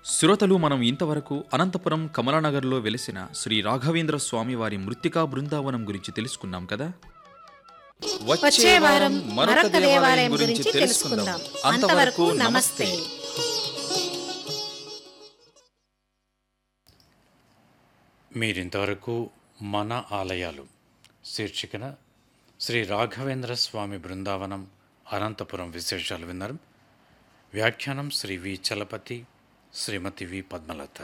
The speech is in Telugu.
శ్రోతలు మనం ఇంతవరకు అనంతపురం కమలానగర్లో వెలిసిన శ్రీ రాఘవేంద్ర స్వామి వారి మృత్తికా బృందావనం గురించి తెలుసుకున్నాం కదా వచ్చే వారం మరొక దేవాలయం గురించి తెలుసుకుందాం అంతవరకు నమస్తే మీరింతవరకు మన ఆలయాలు శీర్షికన శ్రీ రాఘవేంద్ర స్వామి బృందావనం అనంతపురం విశేషాలు విన్నారు వ్యాఖ్యానం శ్రీ వి చలపతి శ్రీమతి వి పద్మలత